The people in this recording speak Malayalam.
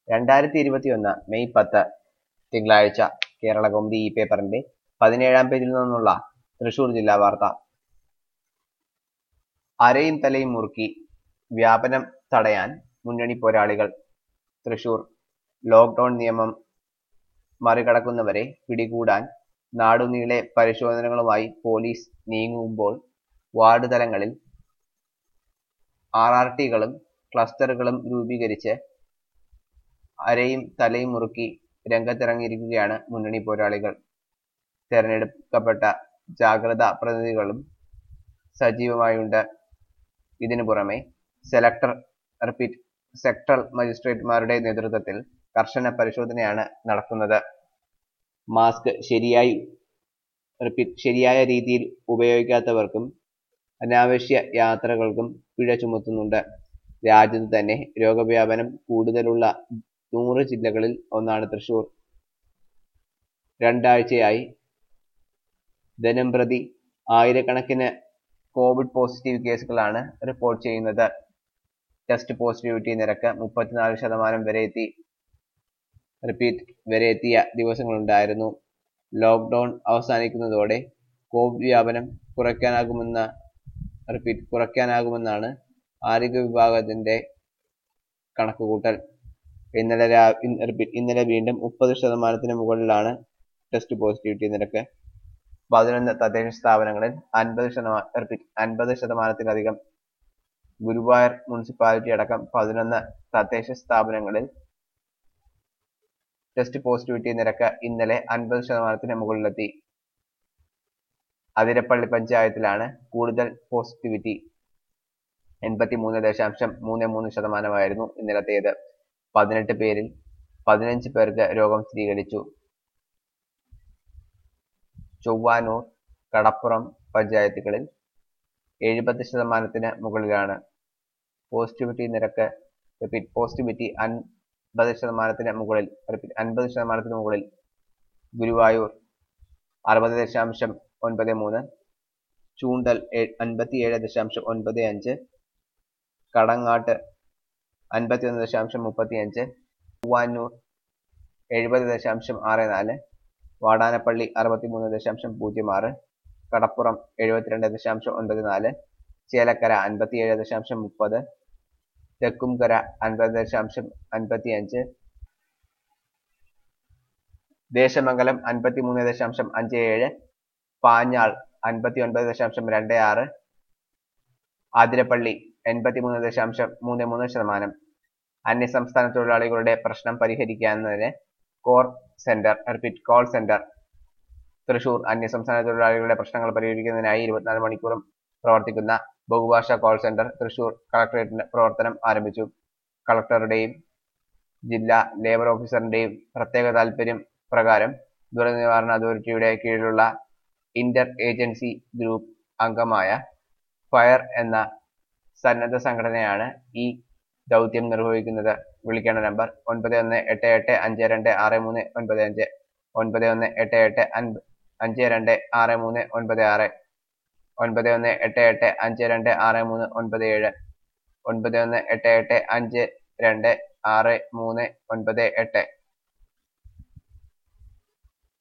രണ്ടായിരത്തി ഇരുപത്തിയൊന്ന് മെയ് പത്ത് തിങ്കളാഴ്ച കേരളകൗമുദി ഈ പേപ്പറിന്റെ പതിനേഴാം പേജിൽ നിന്നുള്ള തൃശൂർ ജില്ലാ വാർത്ത അരയും തലയും മുറുക്കി വ്യാപനം തടയാൻ മുന്നണി പോരാളികൾ തൃശൂർ ലോക്ക്ഡൌൺ നിയമം മറികടക്കുന്നവരെ പിടികൂടാൻ നാടുനീളെ പരിശോധനകളുമായി പോലീസ് നീങ്ങുമ്പോൾ വാർഡ് തലങ്ങളിൽ ആർ ആർ ടികളും ക്ലസ്റ്ററുകളും രൂപീകരിച്ച് അരയും തലയും മുറുക്കി രംഗത്തിറങ്ങിയിരിക്കുകയാണ് മുന്നണി പോരാളികൾ തെരഞ്ഞെടുക്കപ്പെട്ട ജാഗ്രതാ പ്രതിനിധികളും സജീവമായുണ്ട് ഇതിനു പുറമെ സെലക്ടർ റിപ്പീറ്റ് സെക്ടറൽ മജിസ്ട്രേറ്റുമാരുടെ നേതൃത്വത്തിൽ കർശന പരിശോധനയാണ് നടക്കുന്നത് മാസ്ക് ശരിയായി റിപ്പീറ്റ് ശരിയായ രീതിയിൽ ഉപയോഗിക്കാത്തവർക്കും അനാവശ്യ യാത്രകൾക്കും പിഴ ചുമത്തുന്നുണ്ട് രാജ്യത്ത് തന്നെ രോഗവ്യാപനം കൂടുതലുള്ള നൂറ് ജില്ലകളിൽ ഒന്നാണ് തൃശൂർ രണ്ടാഴ്ചയായി ദിനംപ്രതി ആയിരക്കണക്കിന് കോവിഡ് പോസിറ്റീവ് കേസുകളാണ് റിപ്പോർട്ട് ചെയ്യുന്നത് ടെസ്റ്റ് പോസിറ്റിവിറ്റി നിരക്ക് മുപ്പത്തിനാല് ശതമാനം വരെ എത്തി റിപ്പീറ്റ് വരെ എത്തിയ ദിവസങ്ങളുണ്ടായിരുന്നു ലോക്ക്ഡൌൺ അവസാനിക്കുന്നതോടെ കോവിഡ് വ്യാപനം കുറയ്ക്കാനാകുമെന്ന റിപ്പീറ്റ് കുറയ്ക്കാനാകുമെന്നാണ് ആരോഗ്യ വിഭാഗത്തിന്റെ കണക്കുകൂട്ടൽ ഇന്നലെ രാ റിപ്പീറ്റ് ഇന്നലെ വീണ്ടും മുപ്പത് ശതമാനത്തിന് മുകളിലാണ് ടെസ്റ്റ് പോസിറ്റിവിറ്റി നിരക്ക് പതിനൊന്ന് തദ്ദേശ സ്ഥാപനങ്ങളിൽ അൻപത് ശതമാനം റിപ്പീറ്റ് അൻപത് ശതമാനത്തിലധികം ഗുരുവായൂർ മുനിസിപ്പാലിറ്റി അടക്കം പതിനൊന്ന് തദ്ദേശ സ്ഥാപനങ്ങളിൽ ടെസ്റ്റ് പോസിറ്റിവിറ്റി നിരക്ക് ഇന്നലെ അൻപത് ശതമാനത്തിന് മുകളിലെത്തി അതിരപ്പള്ളി പഞ്ചായത്തിലാണ് കൂടുതൽ പോസിറ്റിവിറ്റി എൺപത്തി മൂന്ന് ദശാംശം മൂന്ന് മൂന്ന് ശതമാനമായിരുന്നു ഇന്നലത്തേത് പതിനെട്ട് പേരിൽ പതിനഞ്ച് പേർക്ക് രോഗം സ്ഥിരീകരിച്ചു ചൊവ്വാനൂർ കടപ്പുറം പഞ്ചായത്തുകളിൽ എഴുപത് ശതമാനത്തിന് മുകളിലാണ് പോസിറ്റിവിറ്റി നിരക്ക് റിപ്പീറ്റ് പോസിറ്റിവിറ്റി അൻപത് ശതമാനത്തിന് മുകളിൽ റിപ്പീറ്റ് അൻപത് ശതമാനത്തിന് മുകളിൽ ഗുരുവായൂർ അറുപത് ദശാംശം ഒൻപത് മൂന്ന് ചൂണ്ടൽ അൻപത്തിയേഴ് ദശാംശം ഒൻപത് അഞ്ച് കടങ്ങാട്ട് അൻപത്തിയൊന്ന് ദശാംശം മുപ്പത്തി അഞ്ച് മൂവാന്നൂർ എഴുപത് ദശാംശം ആറ് നാല് വാടാനപ്പള്ളി അറുപത്തിമൂന്ന് ദശാംശം പൂജ്യം ആറ് കടപ്പുറം എഴുപത്തിരണ്ട് ദശാംശം ഒൻപത് നാല് ചേലക്കര അൻപത്തിയേഴ് ദശാംശം മുപ്പത് തെക്കുംകര അൻപത് ദശാംശം അൻപത്തി അഞ്ച് ദേശമംഗലം അൻപത്തിമൂന്ന് ദശാംശം അഞ്ച് ഏഴ് പാഞ്ഞാൾ അൻപത്തി ഒൻപത് ദശാംശം രണ്ട് ആറ് ആതിരപ്പള്ളി എൺപത്തിമൂന്ന് ദശാംശം മൂന്ന് മൂന്ന് ശതമാനം അന്യസംസ്ഥാന തൊഴിലാളികളുടെ പ്രശ്നം പരിഹരിക്കുന്നതിന് core centre repeat call centre Thrissur അന്യസംസ്ഥാന തൊഴിലാളികളുടെ പ്രശ്നങ്ങൾ പരിഹരിക്കുന്നതിനായി ഇരുപത്തിനാല് മണിക്കൂറും പ്രവർത്തിക്കുന്ന ബഹുഭാഷാ കോൾ സെന്റർ തൃശൂർ കളക്ടറേറ്റിന് പ്രവർത്തനം ആരംഭിച്ചു കളക്ടറുടെയും ജില്ലാ ലേബർ ഓഫീസറിന്റെയും പ്രത്യേക താൽപര്യം പ്രകാരം ദുരന്ത നിവാരണ അതോറിറ്റിയുടെ കീഴിലുള്ള ഇന്റർ ഏജൻസി ഗ്രൂപ്പ് അംഗമായ ഫയർ എന്ന സന്നദ്ധ സംഘടനയാണ് ഈ ദൗത്യം നിർവഹിക്കുന്നത് വിളിക്കേണ്ട നമ്പർ ഒൻപത് ഒന്ന് എട്ട് എട്ട് അഞ്ച് രണ്ട് ആറ് മൂന്ന് ഒൻപത് അഞ്ച് ഒൻപത് ഒന്ന് എട്ട് എട്ട് അഞ്ച് രണ്ട് ആറ് മൂന്ന് ഒൻപത് ആറ് ഒൻപത് ഒന്ന് എട്ട് എട്ട് അഞ്ച് രണ്ട് ആറ് മൂന്ന് ഒൻപത് ഏഴ് ഒൻപത് ഒന്ന് എട്ട് എട്ട് അഞ്ച് രണ്ട് ആറ് മൂന്ന് ഒൻപത് എട്ട്